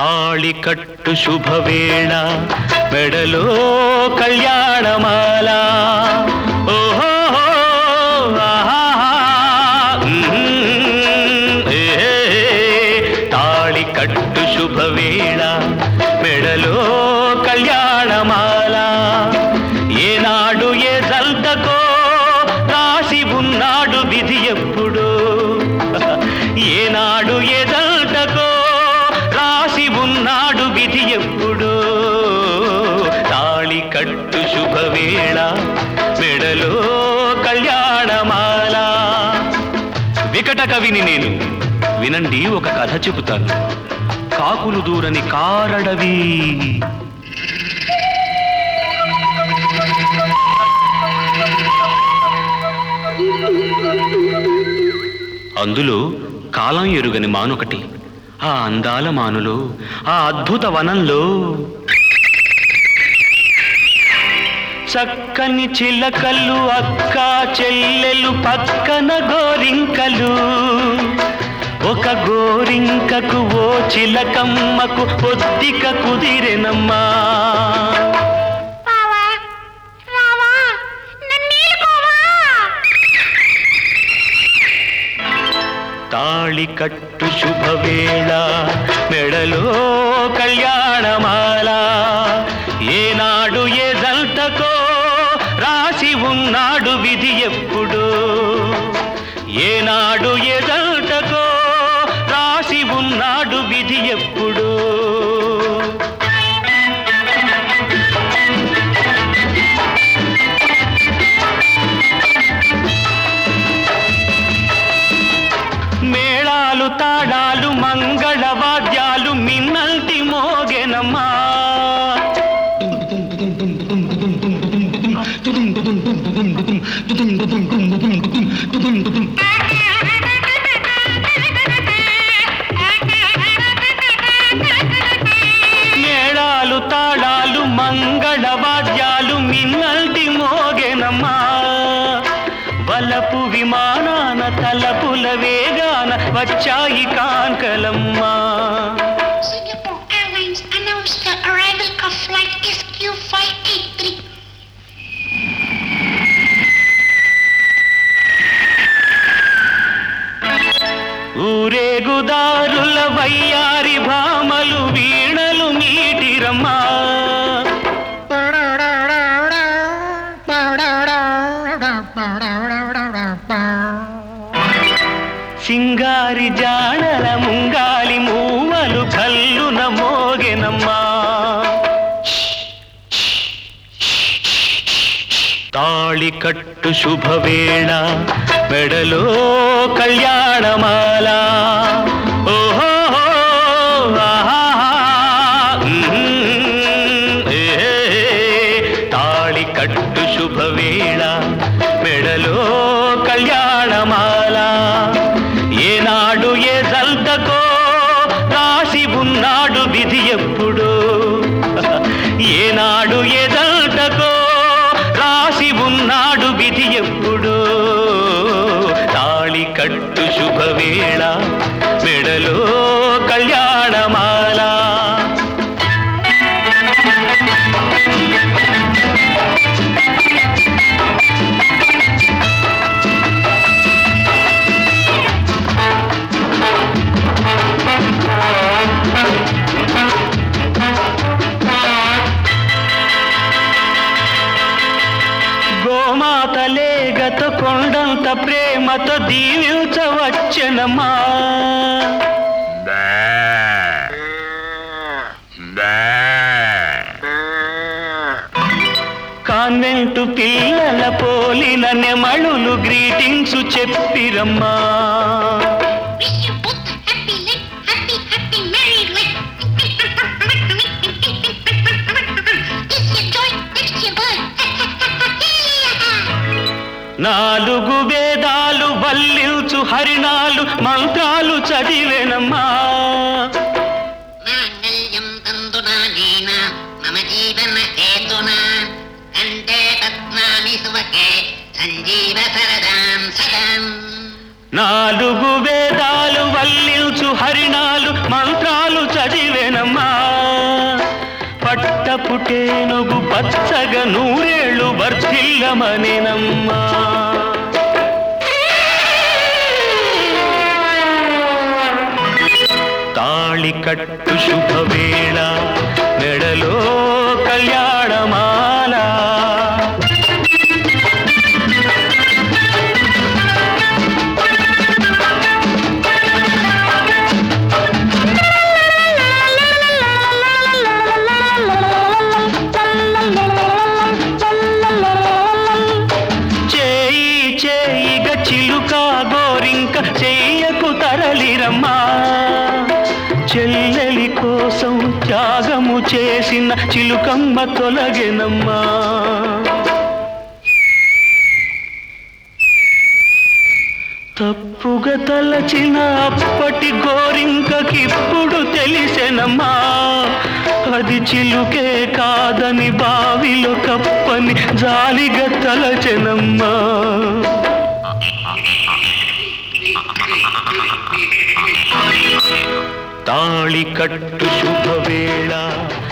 తాళి కట్టు శుభవేళ మెడలో కళ్యాణమాల ఓహో ఆహాహా, మ్మ్, ఏ, తాళి కట్టు శుభవేళ మెడలో కళ్యాణమాల ఏనాడు ఏ జల్దకో రాసి ఉన్నాడు విధి ఎప్పుడు ఏనాడు ఏ జల్దకో రాసి ఉన్నాడు విధి ఎప్పుడు తాళి కట్టు శుభవేళ మెడలో కళ్యాణమాల వికట కవిని నేను వినండి ఒక కథ చెబుతాను కాకులు దూరని కారడవి అందులో కాలం ఎరుగని మానొకటి ఆ అందాల మానులో ఆ అద్భుత వనంలో చక్కని చిలకలు అక్క చెల్లెలు పక్కన గోరింకలు ఒక గోరింకకు ఓ చిలకమ్మకు పొద్దిక కుదిరెనమ్మా బావా రావా నన్నేలుకోవా తాళి కట్టు శుభవేళ మెడలో కళ్యాణమాల ఏనాడు ఏ జల్తకో రాసి ఉన్నాడు విధి ఎప్పుడు ఏనాడు ఏ జల్తకో రాసి ఉన్నాడు విధి ఎప్పుడు మేళాలు తాళాలు మంగళ వాద్యాలు మిన్నల్టి మోగెనమ్మా మేళాలు తాళాలు మంగళ వాద్యాలు మిన్నల్టి మోగెనమ్మా వలపు విమానాన తలపుల వేగాన వచ్చాయి కాంకలమ్మా Singapore Airlines announced the arrival of flight SQ583. ఊరేగుదారుల వయ్యారి భామలు వీణలు మీటిరమ్మా సింగారి జాడల ముంగాలి మూవలు కల్లున మోగెనమ్మా తాళి కట్టు శుభవేళ మెడలో కళ్యాణమాల ఓహో ఆహాహా, మ్మ్, ఏ, తాళి కట్టు శుభవేళ మెడలో కళ్యాణమాల ఏనాడు ఏ జల్దకో రాసి ఉన్నాడు విధి ఎప్పుడు ఏనాడు ఏ జల్దకో రాసి ఉన్నాడు విధి ఎప్పుడు తాళి కట్టు శుభవేళ మెడలో కళ్యాణమాల గోమాత లేగతో కొండంత ప్రేమతో దీవించవచ్చనమ్మా కాన్వెంటు పిల్లల పోలిన నెమళులు గ్రీటింగ్స్ చెప్పిరమ్మా Wish you both a happy life, happy, happy married life. This your joy, next your boy. నాలుగు వేదాలు వల్లించు హరిణాలు మంత్రాలు చదివేనమ్మా మాంగళ్యం తంతునానేన మమ జీవన హేతునా కంటే పద్మాని సువకే సంజీవ సరదాం సదాం నాలుగు వేదాలు వల్లించు హరిణాలు మంత్రాలు చదివేనమ్మా బతుకేనుగు పచ్చగా నూరేళ్ళు వర్ధిల్లమనేనమ్మా తాళి కట్టు శుభవేళ మెడలో కళ్యాణమాల చేయి చేయిగ చిలుక గోరింక చెయ్యకు తరలిరమ్మా చెల్లెలి కోసం త్యాగము చేసిన చిలుకమ్మ తొలగెనమ్మా తప్పుగా తలచిన అప్పటి గోరింకకిప్పుడు తెలిసెనమ్మా అది చిలుకే కాదని బావిలో కప్పని జాలిగా తలచెనమ్మా తాళి కట్టు శుభవేళ